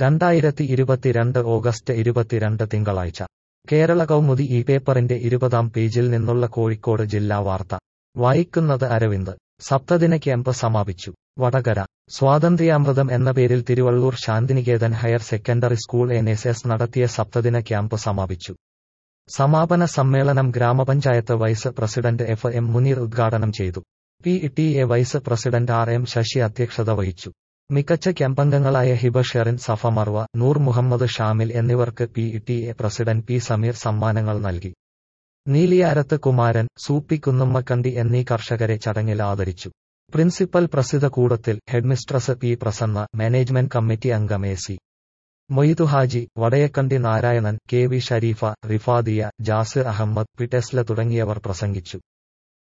രണ്ടായിരത്തി ഇരുപത്തിരണ്ട് ഓഗസ്റ്റ് ഇരുപത്തിരണ്ട് തിങ്കളാഴ്ച കേരള കൗമുദി ഈ പേപ്പറിന്റെ ഇരുപതാം പേജിൽ നിന്നുള്ള കോഴിക്കോട് ജില്ലാ വാർത്ത വായിക്കുന്നത് അരവിന്ദ് സപ്തദിന ക്യാമ്പ് സമാപിച്ചു വടകര സ്വാതന്ത്ര്യാമൃതം എന്ന പേരിൽ Thiruvallur Shantiniketan higher secondary school N S S നടത്തിയ സപ്തദിന ക്യാമ്പ് സമാപിച്ചു സമാപന സമ്മേളനം ഗ്രാമപഞ്ചായത്ത് vice president F M Muneer ഉദ്ഘാടനം ചെയ്തു P T A vice president R M Sasi അധ്യക്ഷത വഹിച്ചു മികച്ച ക്യാമ്പംഗങ്ങളായ ഹിബ ഷെറിൻ സഫ മർവ നൂർ മുഹമ്മദ് ഷാമിൽ എന്നിവർക്ക് P T A president P Sameer സമ്മാനങ്ങൾ നൽകി നീലിയാരത്ത് കുമാരൻ സൂപ്പി കുന്നുമ്മക്കണ്ടി എന്നീ കർഷകരെ ചടങ്ങിൽ ആദരിച്ചു principal Prasidha Koodathil headmistress P Prasanna management committee അംഗം A C Moidu Haji Vadayakkandi Narayanan K V Shareefa Rifadiya Jasir Ahammad P Tesla തുടങ്ങിയവർ പ്രസംഗിച്ചു